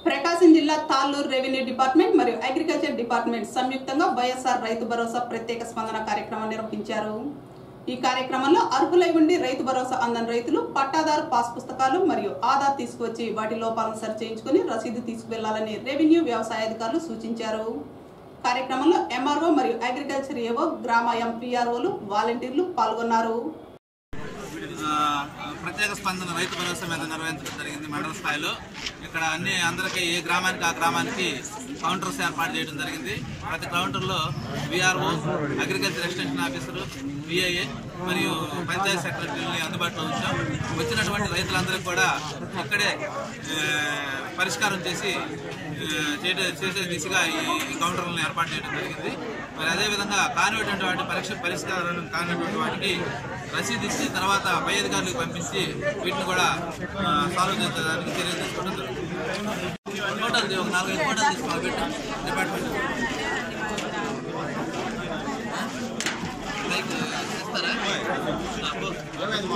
ప్రకాశం జిల్లా Talluru revenue department మరియు agriculture department సంయుక్తంగా వైఎస్ఆర్ రైతు భరోసా ప్రత్యేక స్పందన కార్యక్రమం నిర్వహించారు ఈ కార్యక్రమంలో అర్హులై ఉండి రైతు భరోసా అందని రైతులు పట్టాదారు పాస్ పుస్తకాలు మరియు ఆధార్ తీసుకువచ్చి వాటి లోపాలను సరిచేయించుకుని రసీదు తీసుకువెళ్లాలని రెవెన్యూ వ్యవసాయ అధికారులు సూచించారు కార్యక్రమంలో ఎంఆర్ఓ మరియు అగ్రికల్చర్ ఏవో గ్రామ ఎంపీఆర్ఓలు వాలంటీర్లు పాల్గొన్నారు ఆ, ప్రత్యేక స్పందన రైతు భరోసా మీద నిర్వహించడం జరిగింది మండల స్థాయిలో ఇక్కడ అన్ని అందరికీ ఏ గ్రామానికి ఆ గ్రామానికి కౌంటర్స్ ఏర్పాటు చేయడం జరిగింది ప్రతి కౌంటర్లో VRO agriculture extension officer VIA మరియు పంచాయత్ సెక్రటరీని అందుబాటులో ఉంచాం వచ్చినటువంటి రైతులందరికీ కూడా ఇక్కడే ఆ, పరిష్కారం చేసి ఆ, చేయట- చేసే దిశగా ఈ ఈ కౌంటర్లను ఏర్పాటు చేయడం జరిగింది మరి అదేవిధంగా కానిటువంటి వాటి పరీక్ష పరిష్కారం కానిటువంటి వాటికి రసీదు ఇచ్చి తర్వాత పై అధికారులకు పంపించి వీటిని కూడా ఆ, సాల్వ్ చేసేదానికి చర్యలు తీసుకోవడం జరుగుతుంది ఫోటోలు తీ- ఒక నాలుగైదు ఫోటోలు తీసుకోవాలి పెట్టు డిపార్ట్మెంట్ మైక్ ఇస్తారా? ఆ, పో.